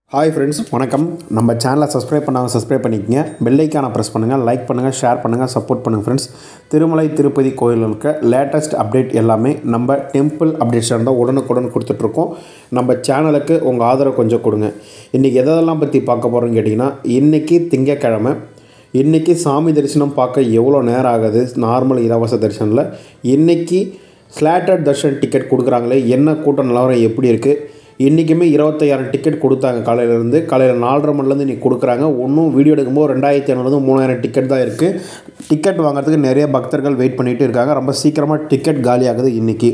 hi friends வணக்கம் நம்ம சேனலை சப்ஸ்கிரைப் பண்ணாங்க சப்ஸ்கிரைப் பண்ணிக்கங்க பெல்லைக்கான ப்ரெஸ் பண்ணுங்கள் லைக் பண்ணுங்கள் ஷேர் பண்ணுங்கள் சப்போர்ட் பண்ணுங்கள் ஃப்ரெண்ட்ஸ் திருமலை திருப்பதி கோயிலுக்கு லேட்டஸ்ட் அப்டேட் எல்லாமே நம்ம டெம்பிள் அப்டேட்ஸ் இருந்தால் உடனுக்குடன் கொடுத்துட்ருக்கோம் நம்ம சேனலுக்கு உங்கள் ஆதரவு கொஞ்சம் கொடுங்க இன்றைக்கி எதெல்லாம் பற்றி பார்க்க போகிறோன்னு கேட்டிங்கன்னா இன்றைக்கி திங்கக்கிழமை இன்றைக்கி சாமி தரிசனம் பார்க்க எவ்வளோ நேரம் ஆகுது நார்மல் இலவச தரிசனில் இன்றைக்கி ஸ்லாட்டட் தர்ஷன் டிக்கெட் கொடுக்குறாங்களே என்ன கூட்டம் நிலவரம் எப்படி இருக்குது இன்றைக்குமே இருபத்தையாயிரம் டிக்கெட் கொடுத்தாங்க காலையிலேருந்து காலையில் நாலரை மணிலேருந்து இன்றைக்கி கொடுக்குறாங்க ஒன்றும் வீடியோ எடுக்கும்போது ரெண்டாயிரத்தி ஐநூறுலேருந்து மூணாயிரம் டிக்கெட் தான் இருக்குது டிக்கெட் வாங்குறதுக்கு நிறைய பக்தர்கள் வெயிட் பண்ணிகிட்டு இருக்காங்க ரொம்ப சீக்கிரமாக டிக்கெட் காலியாகுது இன்றைக்கி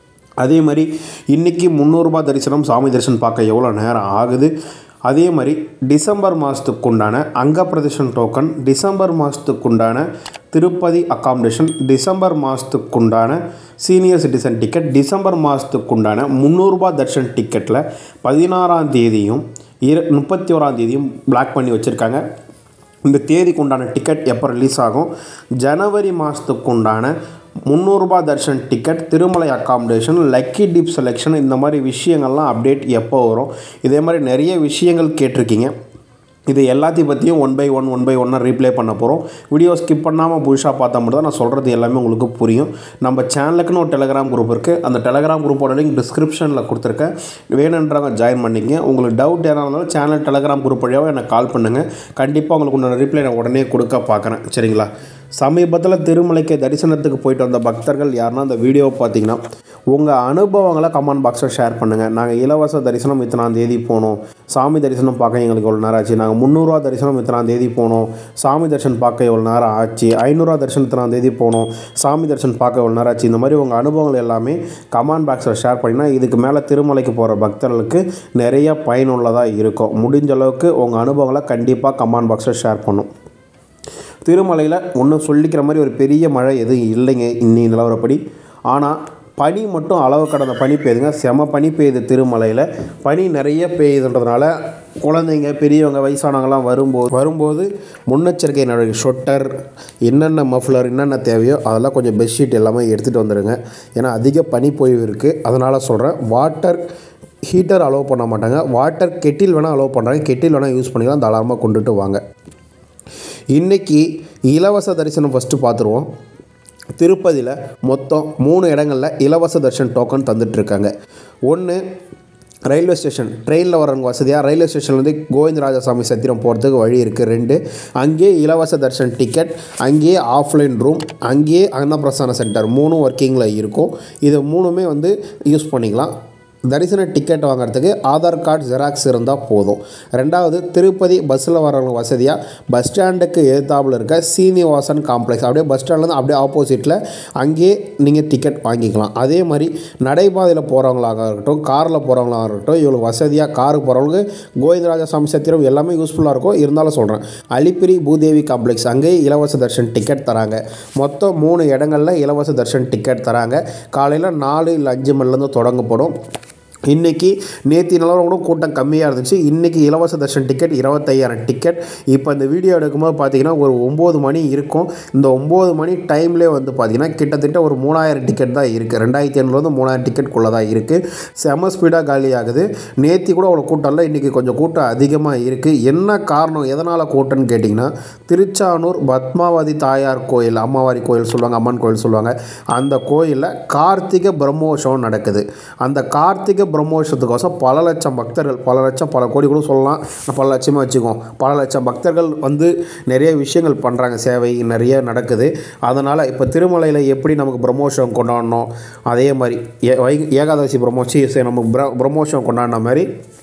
அதே மாதிரி இன்றைக்கி முந்நூறுரூபா தரிசனம் சாமி தரிசனம் பார்க்க எவ்வளோ நேரம் ஆகுது அதே மாதிரி டிசம்பர் மாதத்துக்கு உண்டான அங்க பிரதேசன் டோக்கன் டிசம்பர் மாதத்துக்கு உண்டான திருப்பதி அக்காமடேஷன் டிசம்பர் மாதத்துக்கு உண்டான சீனியர் சிட்டிசன் டிக்கெட் டிசம்பர் மாதத்துக்கு உண்டான முந்நூறுரூபா தர்ஷன் டிக்கெட்டில் பதினாறாம் தேதியும் இரு முப்பத்தி ஓராம் தேதியும் பிளாக் பண்ணி வச்சுருக்காங்க இந்த தேதிக்கு உண்டான டிக்கெட் எப்போ ரிலீஸ் ஆகும் ஜனவரி மாதத்துக்கு உண்டான முந்நூறுரூபா darshan ticket Tirumala accommodation lucky dip selection இந்த மாதிரி விஷயங்கள்லாம் அப்டேட் எப்போ வரும் இதே மாதிரி நிறைய விஷயங்கள் கேட்டிருக்கீங்க இது எல்லாத்தையும் பற்றியும் one by one one by ஒன்னாக ரீப்ளே பண்ண போகிறோம் வீடியோ ஸ்கிப் பண்ணாமல் புதுசாக பார்த்தா மட்டும் தான் நான் சொல்கிறது எல்லாமே உங்களுக்கு புரியும் நம்ம சேனலுக்குன்னு ஒரு டெலகிராம் குரூப் இருக்குது அந்த டெலகிராம் குரூப்போட லிங்க் டிஸ்கிரிப்ஷனில் கொடுத்துருக்கேன் வேணுன்றவங்க ஜாயின் பண்ணிக்கங்க உங்களுக்கு டவுட் எதனா இருந்தாலும் சேனல் டெலகிராம் குரூப் வழியாக எனக்கு கால் பண்ணுங்கள் கண்டிப்பாக உங்களுக்கு உன்னோட ரிப்ளை நான் உடனே கொடுக்க பார்க்குறேன் சரிங்களா சமீபத்தில் திருமலைக்கு தரிசனத்துக்கு போயிட்டு வந்த பக்தர்கள் யாருன்னா அந்த வீடியோவை பார்த்தீங்கன்னா உங்கள் அனுபவங்களை கமெண்ட் பாக்ஸில் ஷேர் பண்ணுங்கள் நாங்கள் இலவச தரிசனம் இத்தனாம் தேதி போனோம் சாமி தரிசனம் பார்க்க எங்களுக்கு எவ்வளோ நேரம் ஆச்சு நாங்கள் முந்நூறுரூவா தரிசனம் இத்தனாம் தேதி போனோம் சாமி தரிசனம் பார்க்க எவ்வளோ நேரம் ஆச்சு ஐநூறுரூவா தரிசனம் இத்தனாம் தேதி போனோம் சாமி தரிசனம் பார்க்க எவ்வளோ நேரம் ஆச்சு இந்த மாதிரி உங்கள் அனுபவங்கள் எல்லாமே கமெண்ட் பாக்ஸில் ஷேர் பண்ணிங்கன்னா இதுக்கு மேலே திருமலைக்கு போகிற பக்தர்களுக்கு நிறைய பயனுள்ளதாக இருக்கும் முடிஞ்ச அளவுக்கு உங்கள் அனுபவங்களை கண்டிப்பாக கமெண்ட் பாக்ஸில் ஷேர் பண்ணும் திருமலையில் ஒன்றும் சொல்லிக்கிற மாதிரி ஒரு பெரிய மழை எதுவும் இல்லைங்க இன்னி நிலவரப்படி ஆனால் பனி மட்டும் அளவு கடந்த பனி பெய்யுதுங்க செம பனி பெய்யுது திருமலையில் பனி நிறைய பெய்யுதுன்றதுனால குழந்தைங்க பெரியவங்க வயசானவங்கலாம் வரும்போது வரும்போது முன்னெச்சரிக்கை நடவடிக்கை ஷொட்டர் என்னென்ன மஃப்ளர் என்னென்ன தேவையோ அதெல்லாம் கொஞ்சம் பெட்ஷீட் எல்லாமே எடுத்துகிட்டு வந்துடுங்க ஏன்னா அதிக பனி பொழிவு இருக்குது அதனால் சொல்கிறேன் வாட்டர் ஹீட்டர் அலோவ் பண்ண மாட்டாங்க வாட்டர் கெட்டில் வேணால் அலோவ் பண்ணுறாங்க கெட்டில் வேணால் யூஸ் பண்ணிக்கலாம் தாராளமாக கொண்டுட்டு வாங்க இன்றைக்கி இலவச தரிசனம் ஃபஸ்ட்டு பார்த்துருவோம் திருப்பதியில் மொத்தம் மூணு இடங்களில் இலவச தர்ஷன் டோக்கன் தந்துட்டுருக்காங்க ஒன்று ரயில்வே ஸ்டேஷன் ட்ரெயினில் வரவங்க வசதியாக ரயில்வே ஸ்டேஷன்லேருந்து கோவிந்தராஜசாமி சத்திரம் போகிறதுக்கு வழி இருக்குது ரெண்டு அங்கேயே இலவச தர்ஷன் டிக்கெட் அங்கேயே ஆஃப்லைன் ரூம் அங்கேயே அன்னப்பிரசான சென்டர் மூணும் ஒர்க்கிங்கில் இருக்கும் இது மூணுமே வந்து யூஸ் பண்ணிக்கலாம் தரிசன டிக்கெட் வாங்குறதுக்கு ஆதார் கார்டு ஜெராக்ஸ் இருந்தால் போதும் ரெண்டாவது திருப்பதி பஸ்ஸில் வரவங்க வசதியாக பஸ் ஸ்டாண்டுக்கு எதிர்த்தாப்பில் இருக்க சீனிவாசன் காம்ப்ளெக்ஸ் அப்படியே பஸ் ஸ்டாண்ட்லேருந்து அப்படியே ஆப்போசிட்டில் அங்கேயே நீங்கள் டிக்கெட் வாங்கிக்கலாம் அதே மாதிரி நடைபாதையில் போகிறவங்களாக இருக்கட்டும் காரில் போகிறவங்களாக இருக்கட்டும் இவ்வளோ வசதியாக காருக்கு போகிறவங்களுக்கு கோவிந்தராஜ சாமி சத்திரம் எல்லாமே யூஸ்ஃபுல்லாக இருக்கும் இருந்தாலும் சொல்கிறேன் அலிப்பிரி பூதேவி காம்ப்ளெக்ஸ் அங்கேயே இலவச தர்ஷன் டிக்கெட் தராங்க மொத்தம் மூணு இடங்களில் இலவச தர்ஷன் டிக்கெட் தராங்க காலையில் நாலு இல்லை அஞ்சு மணிலேருந்து தொடங்கப்படும் இன்றைக்கி நேற்று நிலவரம் கூட கூட்டம் கம்மியாக இருந்துச்சு இன்றைக்கி இலவச தர்ஷன் டிக்கெட் இருபத்தையாயிரம் டிக்கெட் இப்போ இந்த வீடியோ எடுக்கும்போது பார்த்தீங்கன்னா ஒரு ஒம்பது மணி இருக்கும் இந்த ஒம்பது மணி டைம்லேயே வந்து பார்த்திங்கன்னா கிட்டத்தட்ட ஒரு மூணாயிரம் டிக்கெட் தான் இருக்குது ரெண்டாயிரத்தி ஐநூறுலேருந்து மூணாயிரம் டிக்கெட்குள்ளே தான் இருக்குது செம ஸ்பீடாக காலி ஆகுது நேற்று கூட அவ்வளோ கூட்டம் இல்லை இன்றைக்கி கொஞ்சம் கூட்டம் அதிகமாக இருக்குது என்ன காரணம் எதனால் கூட்டம்னு கேட்டிங்கன்னா திருச்சானூர் பத்மாவதி தாயார் கோயில் அம்மாவாரி கோயில் சொல்லுவாங்க அம்மன் கோயில் சொல்லுவாங்க அந்த கோயிலில் கார்த்திகை பிரம்மோற்சவம் நடக்குது அந்த கார்த்திகை பிரம்மோற்சவத்துக்கோசம் பல லட்சம் பக்தர்கள் பல லட்சம் பல கோடி கூட சொல்லலாம் பல லட்சமாக வச்சுக்கோம் பல லட்சம் பக்தர்கள் வந்து நிறைய விஷயங்கள் பண்ணுறாங்க சேவை நிறைய நடக்குது அதனால் இப்போ திருமலையில் எப்படி நமக்கு பிரம்மோற்சவம் கொண்டாடணும் அதே மாதிரி ஏ வை ஏகாதசி பிரம்மோற்சி நமக்கு பிர பிரம்மோற்சவம் கொண்டாடின மாதிரி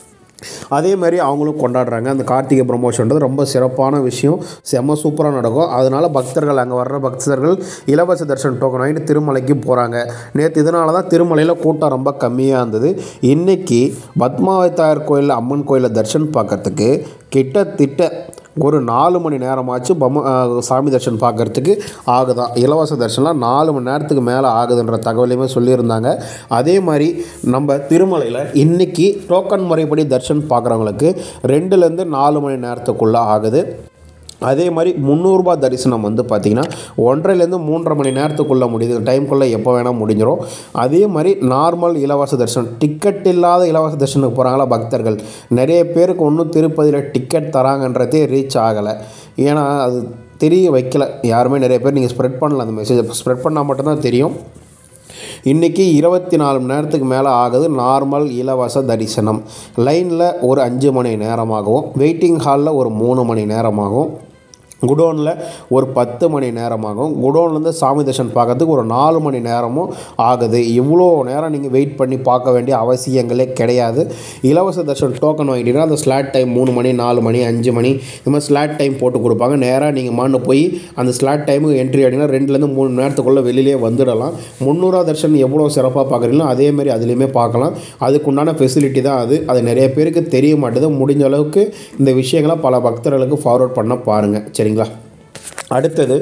அதே மாதிரி அவங்களும் கொண்டாடுறாங்க அந்த கார்த்திகை ப்ரமோஷன்றது ரொம்ப சிறப்பான விஷயம் செம்ம சூப்பராக நடக்கும் அதனால் பக்தர்கள் அங்கே வர்ற பக்தர்கள் இலவச தர்ஷன் டோக்கன் வாங்கிட்டு திருமலைக்கு போகிறாங்க நேற்று இதனால தான் திருமலையில் கூட்டம் ரொம்ப கம்மியாக இருந்தது இன்றைக்கி பத்மாவதி தாயார் கோயிலில் அம்மன் கோயிலில் தர்ஷன் பார்க்கறதுக்கு கிட்டத்தட்ட ஒரு நாலு மணி நேரமாச்சு பம்ம சாமி தர்ஷன் பார்க்குறதுக்கு ஆகுதான் இலவச தர்ஷன்லாம் நாலு மணி நேரத்துக்கு மேலே ஆகுதுன்ற தகவலையுமே சொல்லியிருந்தாங்க அதே மாதிரி நம்ம திருமலையில் இன்றைக்கி டோக்கன் முறைப்படி தர்ஷன் பார்க்குறவங்களுக்கு ரெண்டுலேருந்து நாலு மணி நேரத்துக்குள்ளே ஆகுது அதே மாதிரி முந்நூறுரூபா தரிசனம் வந்து பார்த்திங்கன்னா ஒன்றரைலேருந்து மூன்றரை மணி நேரத்துக்குள்ளே முடியுது டைம்குள்ளே எப்போ வேணால் முடிஞ்சிடும் அதே மாதிரி நார்மல் இலவச தரிசனம் டிக்கெட் இல்லாத இலவச தரிசனத்துக்கு போகிறாங்களா பக்தர்கள் நிறைய பேருக்கு ஒன்றும் திருப்பதியில் டிக்கெட் தராங்கன்றதே ரீச் ஆகலை ஏன்னா அது தெரிய வைக்கல யாருமே நிறைய பேர் நீங்கள் ஸ்ப்ரெட் பண்ணல அந்த மெசேஜை ஸ்ப்ரெட் பண்ணால் மட்டும்தான் தெரியும் இன்றைக்கி இருபத்தி நாலு மணி நேரத்துக்கு மேலே ஆகுது நார்மல் இலவச தரிசனம் லைனில் ஒரு அஞ்சு மணி நேரமாகவும் வெயிட்டிங் ஹாலில் ஒரு மூணு மணி நேரமாகவும் குடோனில் ஒரு பத்து மணி நேரமாகும் குடோன்லேருந்து சாமி தர்ஷன் பார்க்கறதுக்கு ஒரு நாலு மணி நேரமும் ஆகுது இவ்வளோ நேரம் நீங்கள் வெயிட் பண்ணி பார்க்க வேண்டிய அவசியங்களே கிடையாது இலவச தர்ஷன் டோக்கன் வாங்கிட்டீங்கன்னா அந்த ஸ்லாட் டைம் மூணு மணி நாலு மணி அஞ்சு மணி இந்த மாதிரி ஸ்லாட் டைம் போட்டு கொடுப்பாங்க நேராக நீங்கள் மாண்டு போய் அந்த ஸ்லாட் டைமுக்கு என்ட்ரி ஆகிட்டீங்கன்னா ரெண்டுலேருந்து மூணு மணி நேரத்துக்குள்ளே வெளியிலே வந்துடலாம் முந்நூறுவா தர்ஷன் எவ்வளோ சிறப்பாக பார்க்குறீங்களோ அதேமாதிரி அதுலேயுமே பார்க்கலாம் அதுக்குண்டான ஃபெசிலிட்டி தான் அது அது நிறைய பேருக்கு தெரிய மாட்டேது முடிஞ்ச அளவுக்கு இந்த விஷயங்களை பல பக்தர்களுக்கு ஃபார்வர்ட் பண்ண பாருங்கள் சரிங்களா அடுத்தது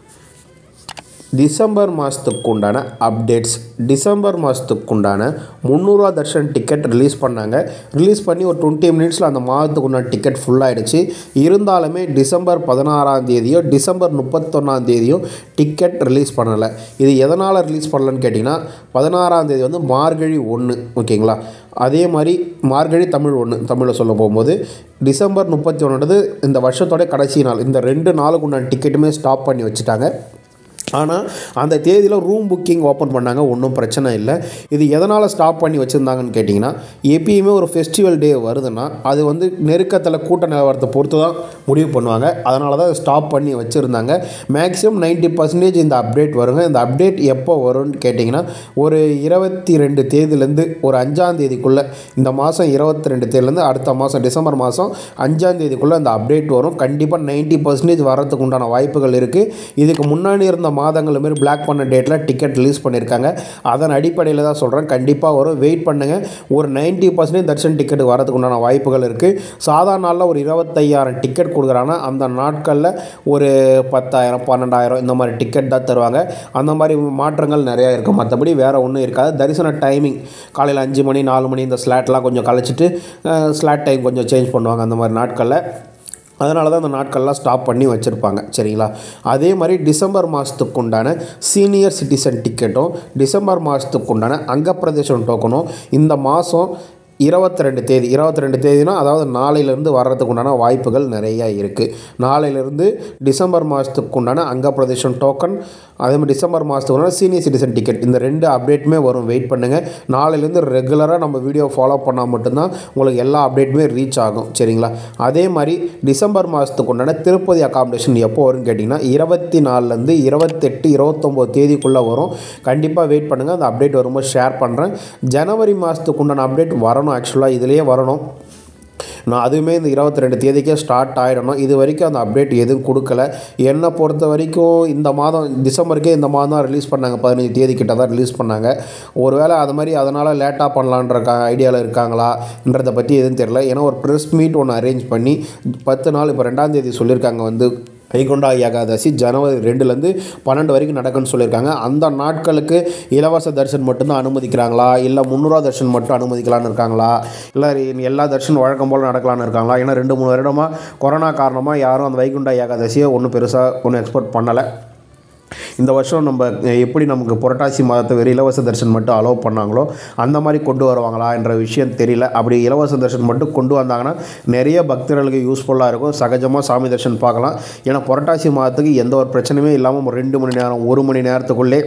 டிசம்பர் மாதத்துக்கு உண்டான அப்டேட்ஸ் டிசம்பர் மாதத்துக்கு உண்டான முந்நூறுவா தர்ஷன் டிக்கெட் ரிலீஸ் பண்ணாங்க ரிலீஸ் பண்ணி ஒரு டுவெண்ட்டி மினிட்ஸில் அந்த மாதத்துக்கு உண்டான டிக்கெட் ஃபுல்லாகிடுச்சு இருந்தாலுமே டிசம்பர் பதினாறாம் தேதியோ டிசம்பர் முப்பத்தொன்னாம் தேதியோ டிக்கெட் ரிலீஸ் பண்ணலை இது எதனால் ரிலீஸ் பண்ணலன்னு கேட்டிங்கன்னா பதினாறாம் தேதி வந்து மார்கழி ஒன்று ஓகேங்களா அதே மாதிரி மார்கழி தமிழ் ஒன்று தமிழில் சொல்ல போகும்போது டிசம்பர் முப்பத்தி ஒன்றுன்றது இந்த வருஷத்தோட கடைசி நாள் இந்த ரெண்டு நாளுக்கு உண்டான டிக்கெட்டுமே ஸ்டாப் பண்ணி வச்சுட்டாங்க ஆனால் அந்த தேதியில் ரூம் புக்கிங் ஓப்பன் பண்ணாங்க ஒன்றும் பிரச்சனை இல்லை இது எதனால் ஸ்டாப் பண்ணி வச்சுருந்தாங்கன்னு கேட்டிங்கன்னா எப்பயுமே ஒரு ஃபெஸ்டிவல் டே வருதுன்னா அது வந்து நெருக்கத்தில் கூட்ட நிலவரத்தை பொறுத்து தான் முடிவு பண்ணுவாங்க அதனால தான் ஸ்டாப் பண்ணி வச்சுருந்தாங்க மேக்ஸிமம் நைன்ட்டி பர்சன்டேஜ் இந்த அப்டேட் வருங்க இந்த அப்டேட் எப்போ வரும்னு கேட்டிங்கன்னா ஒரு இருபத்தி ரெண்டு தேதியிலேருந்து ஒரு அஞ்சாம் தேதிக்குள்ளே இந்த மாதம் இருபத்தி ரெண்டு தேதியிலேருந்து அடுத்த மாதம் டிசம்பர் மாதம் அஞ்சாம் தேதிக்குள்ளே இந்த அப்டேட் வரும் கண்டிப்பாக நைன்ட்டி பர்சன்டேஜ் வரதுக்கு உண்டான வாய்ப்புகள் இருக்குது இதுக்கு முன்னாடி இருந்த மாதங்கள் மாரி பிளாக் பண்ண டேட்டில் டிக்கெட் ரிலீஸ் பண்ணியிருக்காங்க அதன் அடிப்படையில் தான் சொல்கிறேன் கண்டிப்பாக வரும் வெயிட் பண்ணுங்கள் ஒரு நைன்ட்டி பர்சன்டேஜ் தர்ஷன் டிக்கெட் வரதுக்கு உண்டான வாய்ப்புகள் இருக்குது சாதாரண நாளில் ஒரு இருபத்தையாயிரம் டிக்கெட் கொடுக்குறாங்கன்னா அந்த நாட்களில் ஒரு பத்தாயிரம் பன்னெண்டாயிரம் இந்த மாதிரி டிக்கெட் தான் தருவாங்க அந்த மாதிரி மாற்றங்கள் நிறையா இருக்கும் மற்றபடி வேறு ஒன்றும் இருக்காது தரிசன டைமிங் காலையில் அஞ்சு மணி நாலு மணி இந்த ஸ்லாட்லாம் கொஞ்சம் கழிச்சிட்டு ஸ்லாட் டைம் கொஞ்சம் சேஞ்ச் பண்ணுவாங்க அந்த மாதிரி நாட்களில் அதனால தான் அந்த நாட்கள்லாம் ஸ்டாப் பண்ணி வச்சுருப்பாங்க சரிங்களா அதே மாதிரி டிசம்பர் மாதத்துக்கு உண்டான சீனியர் சிட்டிசன் டிக்கெட்டும் டிசம்பர் மாதத்துக்கு உண்டான அங்கப்பிரதேசம் டோக்கனும் இந்த மாதம் இருபத்தி ரெண்டு தேதி இருபத்தி ரெண்டு தேதினா அதாவது நாளையிலேருந்து வர்றதுக்கு உண்டான வாய்ப்புகள் நிறையா இருக்குது நாளையிலேருந்து டிசம்பர் மாதத்துக்கு உண்டான அங்கப்பிரதேசம் டோக்கன் அதே மாதிரி டிசம்பர் மாதத்துக்கு உண்டான சீனியர் சிட்டிசன் டிக்கெட் இந்த ரெண்டு அப்டேட்டுமே வரும் வெயிட் பண்ணுங்கள் நாளையிலேருந்து ரெகுலராக நம்ம வீடியோ ஃபாலோ பண்ணால் மட்டும்தான் உங்களுக்கு எல்லா அப்டேட்டுமே ரீச் ஆகும் சரிங்களா அதே மாதிரி டிசம்பர் மாதத்துக்கு உண்டான திருப்பதி அகாமடேஷன் எப்போ வரும்னு கேட்டிங்கன்னா இருபத்தி நாலுலேருந்து இருபத்தெட்டு இருபத்தொம்போது தேதிக்குள்ளே வரும் கண்டிப்பாக வெயிட் பண்ணுங்கள் அந்த அப்டேட் வரும்போது ஷேர் பண்ணுறேன் ஜனவரி மாதத்துக்கு உண்டான அப்டேட் வரணும் ஆக்சுவலாக இதுலேயே வரணும் நான் அதுவுமே இந்த இருபத்தி ரெண்டு தேதிக்கே ஸ்டார்ட் ஆகிடணும் இது வரைக்கும் அந்த அப்டேட் எதுவும் கொடுக்கல என்னை பொறுத்த வரைக்கும் இந்த மாதம் டிசம்பருக்கே இந்த மாதம் தான் ரிலீஸ் பண்ணாங்க பதினஞ்சு தேதி கிட்ட தான் ரிலீஸ் பண்ணாங்க ஒருவேளை அது மாதிரி அதனால் லேட்டாக பண்ணலான்ற ஐடியாவில் இருக்காங்களான்றதை பற்றி எதுவும் தெரில ஏன்னா ஒரு ப்ரெஸ் மீட் ஒன்று அரேஞ்ச் பண்ணி பத்து நாள் இப்போ ரெண்டாம் தேதி சொல்லியிருக்காங்க வந்து வைகுண்டா ஏகாதசி ஜனவரி ரெண்டுலேருந்து பன்னெண்டு வரைக்கும் நடக்குன்னு சொல்லியிருக்காங்க அந்த நாட்களுக்கு இலவச தரிசனம் மட்டும்தான் அனுமதிக்கிறாங்களா இல்லை முந்நூறுவா தரிசனம் மட்டும் அனுமதிக்கலான்னு இருக்காங்களா இல்லை எல்லா தரிசனம் வழக்கம் போல் நடக்கலான்னு இருக்காங்களா ஏன்னா ரெண்டு மூணு வருடமாக கொரோனா காரணமாக யாரும் அந்த வைகுண்டா ஏகாதசியை ஒன்றும் பெருசாக ஒன்றும் எக்ஸ்போர்ட் பண்ணலை இந்த வருஷம் நம்ம எப்படி நமக்கு புரட்டாசி மாதத்தை வெறும் இலவச தரிசனம் மட்டும் அலோவ் பண்ணாங்களோ அந்த மாதிரி கொண்டு வருவாங்களா என்ற விஷயம் தெரியல அப்படி இலவச தரிசனம் மட்டும் கொண்டு வந்தாங்கன்னா நிறைய பக்தர்களுக்கு யூஸ்ஃபுல்லாக இருக்கும் சகஜமாக சாமி தரிசனம் பார்க்கலாம் ஏன்னா புரட்டாசி மாதத்துக்கு எந்த ஒரு பிரச்சனையுமே இல்லாமல் ஒரு ரெண்டு மணி நேரம் ஒரு மணி நேரத்துக்குள்ளே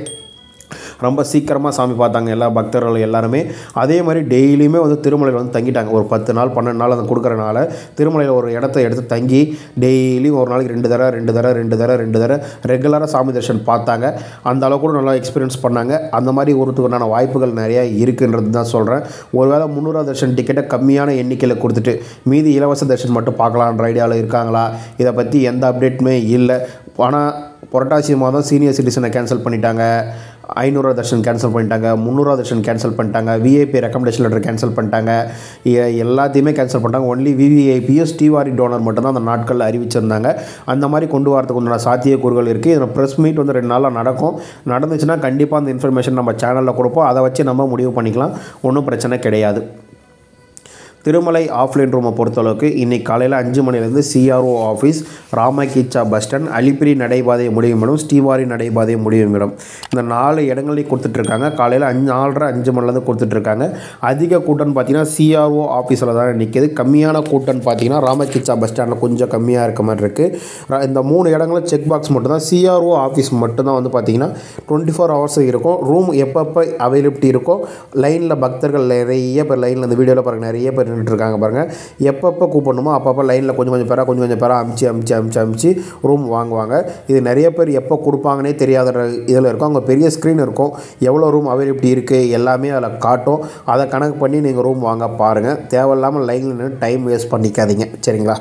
ரொம்ப சீக்கிரமாக சாமி பார்த்தாங்க எல்லா பக்தர்கள் எல்லாருமே அதே மாதிரி டெய்லியுமே வந்து திருமலையில் வந்து தங்கிட்டாங்க ஒரு பத்து நாள் பன்னெண்டு நாள் அந்த கொடுக்குறனால திருமலையில் ஒரு இடத்த எடுத்து தங்கி டெய்லியும் ஒரு நாளைக்கு ரெண்டு தடவை ரெண்டு தடவை ரெண்டு தடவை ரெண்டு தடவை ரெகுலராக சாமி தரிசனம் பார்த்தாங்க அந்த அளவுக்கு கூட நல்லா எக்ஸ்பீரியன்ஸ் பண்ணாங்க அந்த மாதிரி ஒருத்துக்கான வாய்ப்புகள் நிறையா இருக்குன்றது தான் சொல்கிறேன் ஒருவேளை முந்நூறுவா தர்ஷன் டிக்கெட்டை கம்மியான எண்ணிக்கையில் கொடுத்துட்டு மீதி இலவச தர்ஷன் மட்டும் பார்க்கலான்ற ஐடியாவில் இருக்காங்களா இதை பற்றி எந்த அப்டேட்டுமே இல்லை ஆனால் புரட்டாசி மாதம் சீனியர் சிட்டிசனை கேன்சல் பண்ணிட்டாங்க ஐநூறுரூவா தர்ஷன் கேன்சல் பண்ணிட்டாங்க முந்நூறுவா தர்ஷன் கேன்சல் பண்ணிட்டாங்க விஐபி ரெக்கமெண்டேஷன் லெட்டர் கேன்சல் பண்ணிட்டாங்க எ- எல்லாத்தையுமே கேன்சல் பண்ணிட்டாங்க ஒன்லி விவிஐபியும் ஸ்ரீவாரி டோனர் மட்டும்தான் அந்த நாட்களில் அறிவிச்சிருந்தாங்க அந்த மாதிரி கொண்டு வரதுக்கு உண்டான சாத்தியக்கூறுகள் இருக்குது இதில் ப்ரெஸ் மீட் வந்து ரெண்டு நாளில் நடக்கும் நடந்துச்சுன்னா கண்டிப்பாக அந்த இன்ஃபர்மேஷன் நம்ம சேனலில் கொடுப்போம் அதை வச்சு நம்ம முடிவு பண்ணிக்கலாம் ஒன்றும் பிரச்சனை கிடையாது திருமலை ஆஃப்லைன் ரூமை பொறுத்தளவுக்கு இன்றைக்கி காலையில் அஞ்சு மணிலேருந்து சிஆர்ஓ ஆஃபீஸ் ராமகிச்சா பஸ் ஸ்டாண்ட் அலிப்பிரி நடைபாதை முடியும் இடம் ஸ்ரீவாரி நடைபாதை முடியும் இடம் இந்த நாலு இடங்களையும் கொடுத்துட்ருக்காங்க காலையில் அஞ்சு நாலரை அஞ்சு மணிலேருந்து கொடுத்துட்ருக்காங்க அதிக கூட்டம்னு பார்த்தீங்கன்னா சிஆர்ஓ ஆஃபீஸில் தான் நிற்கிது கம்மியான கூட்டம்னு பார்த்தீங்கன்னா ராமகிச்சா பஸ் ஸ்டாண்டில் கொஞ்சம் கம்மியாக இருக்க மாதிரி இருக்குது இந்த மூணு இடங்களும் செக் பாக்ஸ் மட்டும் தான் சிஆர்ஓ ஆஃபீஸ் மட்டும் தான் வந்து பார்த்தீங்கன்னா டுவெண்ட்டி ஃபோர் ஹவர்ஸ் இருக்கும் ரூம் எப்பப்போ அவைலபிலிட்டி இருக்கோ லைனில் பக்தர்கள் நிறைய பேர் லைனில் இந்த வீடியோவில் பாருங்கள் நிறைய பேர் நின்றுட்டு இருக்காங்க பாருங்கள் எப்பப்போ கூப்பிடணுமோ அப்பப்போ லைனில் கொஞ்சம் கொஞ்சம் பேராக கொஞ்சம் கொஞ்சம் பேராக அமுச்சு அமுச்சு அமுச்சு அமுச்சு ரூம் வாங்குவாங்க இது நிறைய பேர் எப்போ கொடுப்பாங்கன்னே தெரியாத இதில் இருக்கும் அங்கே பெரிய ஸ்க்ரீன் இருக்கும் எவ்வளோ ரூம் அவைலபிலிட்டி இருக்குது எல்லாமே அதில் காட்டும் அதை கணக்கு பண்ணி நீங்கள் ரூம் வாங்க பாருங்கள் தேவையில்லாமல் லைனில் நின்று டைம் வேஸ்ட் பண்ணிக்காதீங்க சரிங்களா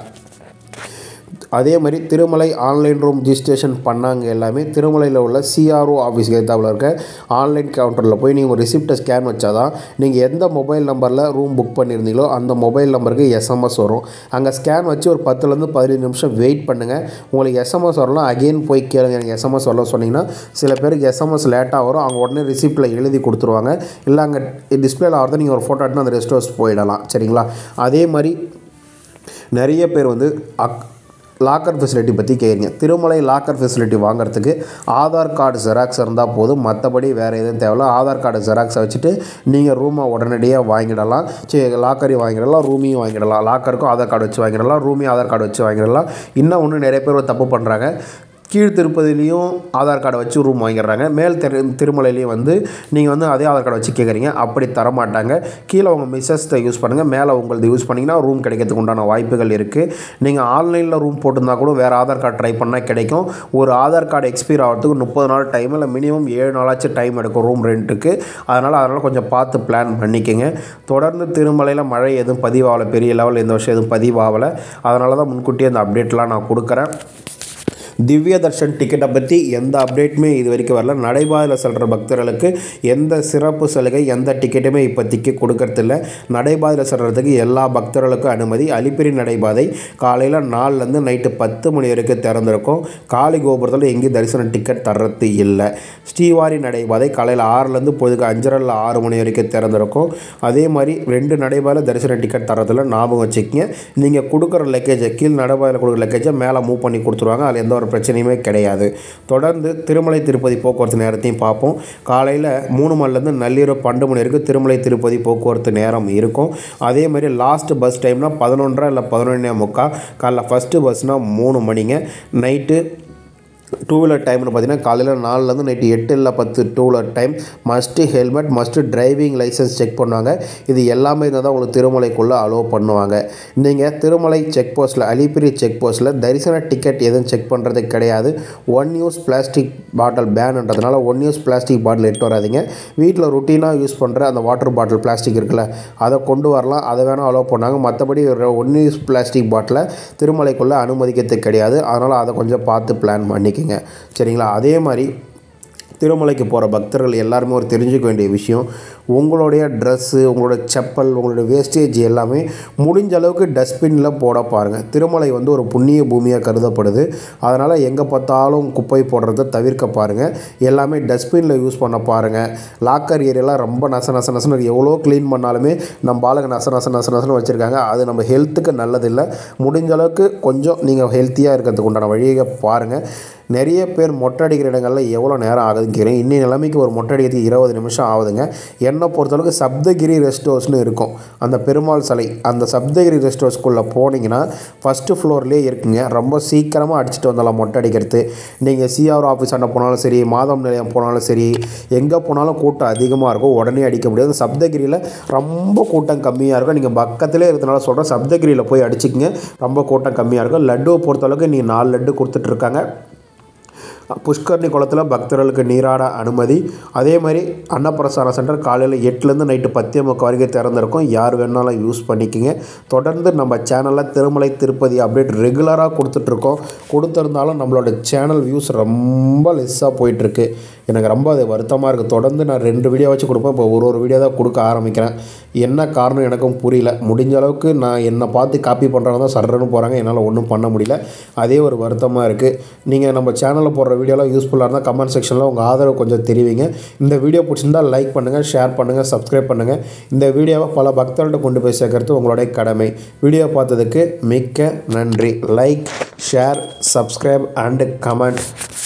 அதே மாதிரி திருமலை ஆன்லைன் ரூம் ரிஜிஸ்ட்ரேஷன் பண்ணாங்க எல்லாமே திருமலையில் உள்ள சிஆர்ஓ ஆஃபீஸ்க்கு ஏற்றாவில் இருக்க ஆன்லைன் கவுண்டரில் போய் நீங்கள் ஒரு ரிசிப்டை ஸ்கேன் வச்சா தான் நீங்கள் எந்த மொபைல் நம்பரில் ரூம் புக் பண்ணியிருந்தீங்களோ அந்த மொபைல் நம்பருக்கு எஸ்எம்எஸ் வரும் அங்கே ஸ்கேன் வச்சு ஒரு பத்துலேருந்து பதினஞ்சு நிமிஷம் வெயிட் பண்ணுங்கள் உங்களுக்கு எஸ்எம்எஸ் வரலாம் அகெயின் போய் கேளுங்க எனக்கு எஸ்எம்எஸ் வரல சொன்னீங்கன்னா சில பேருக்கு எஸ்எம்எஸ் லேட்டாக வரும் அவங்க உடனே ரிசிப்ட்டில் எழுதி கொடுத்துருவாங்க இல்லை அங்கே டிஸ்பிளேல ஆகிறத நீங்கள் ஒரு ஃபோட்டோ எடுத்து அந்த ரெஸ்ட் ஹவுஸ் போயிடலாம் சரிங்களா அதே மாதிரி நிறைய பேர் வந்து அக் லாக்கர் ஃபெசிலிட்டி பற்றி கேட்குறீங்க திருமலை லாக்கர் ஃபெசிலிட்டி வாங்குறதுக்கு ஆதார் கார்டு ஜெராக்ஸ் இருந்தால் போதும் மற்றபடி வேறு எதுவும் தேவையில்ல ஆதார் கார்டு ஜெராக்ஸை வச்சுட்டு நீங்கள் ரூமை உடனடியாக வாங்கிடலாம் சரி லாக்கரையும் வாங்கிடலாம் ரூமையும் வாங்கிடலாம் லாக்கருக்கும் ஆதார் கார்டு வச்சு வாங்கிடலாம் ரூமையும் ஆதார் கார்டு வச்சு வாங்கிடலாம் இன்னும் ஒன்று நிறைய பேர் ஒரு தப்பு பண்ணுறாங்க கீழ் திருப்பதிலையும் ஆதார் கார்டை வச்சு ரூம் வாங்கிடுறாங்க மேல் திரு திருமலையிலையும் வந்து நீங்கள் வந்து அதே ஆதார் கார்டை வச்சு கேட்குறீங்க அப்படி தரமாட்டாங்க கீழே உங்கள் மிஸ்ஸஸ்த்தை யூஸ் பண்ணுங்கள் மேலே உங்களது யூஸ் பண்ணிங்கன்னா ரூம் கிடைக்கிறதுக்கு உண்டான வாய்ப்புகள் இருக்குது நீங்கள் ஆன்லைனில் ரூம் போட்டிருந்தா கூட வேறு ஆதார் கார்டு ட்ரை பண்ணால் கிடைக்கும் ஒரு ஆதார் கார்டு எக்ஸ்பீர் ஆகிறதுக்கு முப்பது நாள் டைம் இல்லை மினிமம் ஏழு நாளாச்சும் டைம் எடுக்கும் ரூம் ரெண்ட்டுக்கு அதனால் அதனால் கொஞ்சம் பார்த்து பிளான் பண்ணிக்கோங்க தொடர்ந்து திருமலையில் மழை எதுவும் பதிவாகலை பெரிய லெவல் இந்த வருஷம் எதுவும் பதிவாகலை அதனால தான் முன்கூட்டியே அந்த அப்டேட்லாம் நான் கொடுக்குறேன் திவ்ய தர்ஷன் டிக்கெட்டை பற்றி எந்த அப்டேட்டுமே இது வரைக்கும் வரல நடைபாதையில் செல்கிற பக்தர்களுக்கு எந்த சிறப்பு சலுகை எந்த டிக்கெட்டுமே இப்போதைக்கு கொடுக்கறதில்ல நடைபாதையில் செல்கிறதுக்கு எல்லா பக்தர்களுக்கும் அனுமதி அலிப்பிரி நடைபாதை காலையில் நாலுலேருந்து நைட்டு பத்து மணி வரைக்கும் திறந்திருக்கும் காளி கோபுரத்தில் எங்கேயும் தரிசன டிக்கெட் தர்றது இல்லை ஸ்ரீவாரி நடைபாதை காலையில் ஆறுலேருந்து பொழுதுக்கு அஞ்சரையில் ஆறு மணி வரைக்கும் திறந்திருக்கும் அதே மாதிரி ரெண்டு நடைபாதையில் தரிசன டிக்கெட் தரதில்ல ஞாபகம் வச்சுக்கங்க நீங்கள் கொடுக்குற லக்கேஜை கீழ் நடைபாதையில் கொடுக்குற லக்கேஜை மேலே மூவ் பண்ணி கொடுத்துருவாங்க அதில் எந்த ஒரு பிரச்சனையுமே கிடையாது தொடர்ந்து திருமலை திருப்பதி போக்குவரத்து நேரத்தையும் பார்ப்போம் காலையில் மூணு மணிலேருந்து நள்ளிரவு பன்னெண்டு மணி வரைக்கும் திருமலை திருப்பதி போக்குவரத்து நேரம் இருக்கும் அதே மாதிரி லாஸ்ட் பஸ் டைம்னால் பதினொன்றரை இல்லை பதினொன்னே முக்கால் காலைல ஃபஸ்ட்டு பஸ்னால் மூணு மணிங்க நைட்டு டூ வீலர் டைம்னு பார்த்தீங்கன்னா காலையில் நாலுலேருந்து நைட்டு எட்டு இல்லை பத்து two wheeler time must helmet must driving licence check பண்ணுவாங்க இது எல்லாமே இருந்தால் தான் உங்களுக்கு திருமலைக்குள்ளே அலோவ் பண்ணுவாங்க நீங்கள் திருமலை செக் போஸ்ட்டில் அலிப்பிரி செக் போஸ்ட்டில் தரிசன டிக்கெட் எதுவும் செக் பண்ணுறது கிடையாது ஒன் யூஸ் பிளாஸ்டிக் பாட்டில் பேன்ன்றதுனால ஒன் யூஸ் பிளாஸ்டிக் பாட்டில் எட்டு வராதிங்க வீட்டில் ருட்டீனாக யூஸ் பண்ணுற அந்த வாட்டர் பாட்டில் பிளாஸ்டிக் இருக்குல்ல அதை கொண்டு வரலாம் அதை வேணால் அலோவ் பண்ணாங்க மற்றபடி ஒன் யூஸ் பிளாஸ்டிக் பாட்டிலை திருமலைக்குள்ளே அனுமதிக்கிறது கிடையாது அதனால் அதை கொஞ்சம் பார்த்து பிளான் பண்ணிக்கோங்க சரிங்களா அதே மாதிரி திருமலைக்கு போகிற பக்தர்கள் எல்லாருமே ஒரு தெரிஞ்சுக்க வேண்டிய விஷயம் உங்களுடைய ட்ரெஸ்ஸு உங்களோட செப்பல் உங்களுடைய வேஸ்டேஜ் எல்லாமே முடிஞ்ச அளவுக்கு டஸ்ட்பினில் போட பாருங்கள் திருமலை வந்து ஒரு புண்ணிய பூமியாக கருதப்படுது அதனால் எங்கே பார்த்தாலும் குப்பை போடுறத தவிர்க்க பாருங்கள் எல்லாமே டஸ்ட்பினில் யூஸ் பண்ண பாருங்கள் லாக்கர் ஏரியாலாம் ரொம்ப நச நச நசன்னு எவ்வளோ க்ளீன் பண்ணாலுமே நம்ம ஆளுங்க நச நச நச நசன்னு வச்சுருக்காங்க அது நம்ம ஹெல்த்துக்கு நல்லதில்லை முடிஞ்ச அளவுக்கு கொஞ்சம் நீங்கள் ஹெல்த்தியாக இருக்கிறதுக்கு உண்டான வழியை பாருங்கள் நிறைய பேர் மொட்டை அடிக்கிற இடங்களில் எவ்வளோ நேரம் ஆகுதுன்னு கேட்குறேன் இன்னி நிலைமைக்கு ஒரு மொட்டை அடிக்கிறதுக்கு இருபது நிமிஷம் ஆகுதுங்க என்னை பொறுத்தளவுக்கு சப்தகிரி ரெஸ்ட் ஹவுஸ்னு இருக்கும் அந்த பெருமாள் சிலை அந்த சப்தகிரி ரெஸ்ட் ஹவுஸ்க்குள்ளே போனீங்கன்னா ஃபஸ்ட்டு ஃப்ளோர்லேயே இருக்குங்க ரொம்ப சீக்கிரமாக அடிச்சுட்டு வந்துடலாம் மொட்டை அடிக்கிறது நீங்கள் சிஆர் ஆஃபீஸ் அண்ணா போனாலும் சரி மாதம் நிலையம் போனாலும் சரி எங்கே போனாலும் கூட்டம் அதிகமாக இருக்கும் உடனே அடிக்க முடியாது சப்தகிரியில் ரொம்ப கூட்டம் கம்மியாக இருக்கும் நீங்கள் பக்கத்திலே இருக்கிறதுனால சொல்கிறேன் சப்தகிரியில் போய் அடிச்சுக்கங்க ரொம்ப கூட்டம் கம்மியாக இருக்கும் லட்டுவை பொறுத்தளவுக்கு நீங்கள் நாலு லட்டு கொடுத்துட்ருக்காங்க புஷ்கரணி குளத்தில் பக்தர்களுக்கு நீராட அனுமதி அதே மாதிரி அன்னப்பிரசார சென்டர் காலையில் எட்டுலேருந்து நைட்டு பத்தே முக்கால் வரைக்கும் திறந்திருக்கும் யார் வேணாலும் யூஸ் பண்ணிக்கோங்க தொடர்ந்து நம்ம சேனலில் திருமலை திருப்பதி அப்டேட் ரெகுலராக கொடுத்துட்ருக்கோம் கொடுத்துருந்தாலும் நம்மளோட சேனல் வியூஸ் ரொம்ப லெஸ்ஸாக போயிட்டுருக்கு எனக்கு ரொம்ப அது வருத்தமாக இருக்குது தொடர்ந்து நான் ரெண்டு வீடியோ வச்சு கொடுப்பேன் இப்போ ஒரு ஒரு வீடியோ தான் கொடுக்க ஆரம்பிக்கிறேன் என்ன காரணம் எனக்கும் புரியல முடிஞ்ச அளவுக்கு நான் என்னை பார்த்து காப்பி பண்ணுறவங்க தான் சர்றன்னு போகிறாங்க என்னால் ஒன்றும் பண்ண முடியல அதே ஒரு வருத்தமாக இருக்குது நீங்கள் நம்ம சேனலில் போடுற வீடியோலாம் யூஸ்ஃபுல்லாக இருந்தால் கமெண்ட் செக்ஷனில் உங்கள் ஆதரவு கொஞ்சம் தெரிவிங்க இந்த வீடியோ பிடிச்சிருந்தால் லைக் பண்ணுங்கள் ஷேர் பண்ணுங்கள் சப்ஸ்கிரைப் பண்ணுங்கள் இந்த வீடியோவை பல பக்தர்கள்ட்ட கொண்டு போய் சேர்க்கறது உங்களுடைய கடமை வீடியோ பார்த்ததுக்கு மிக்க நன்றி like share subscribe and comment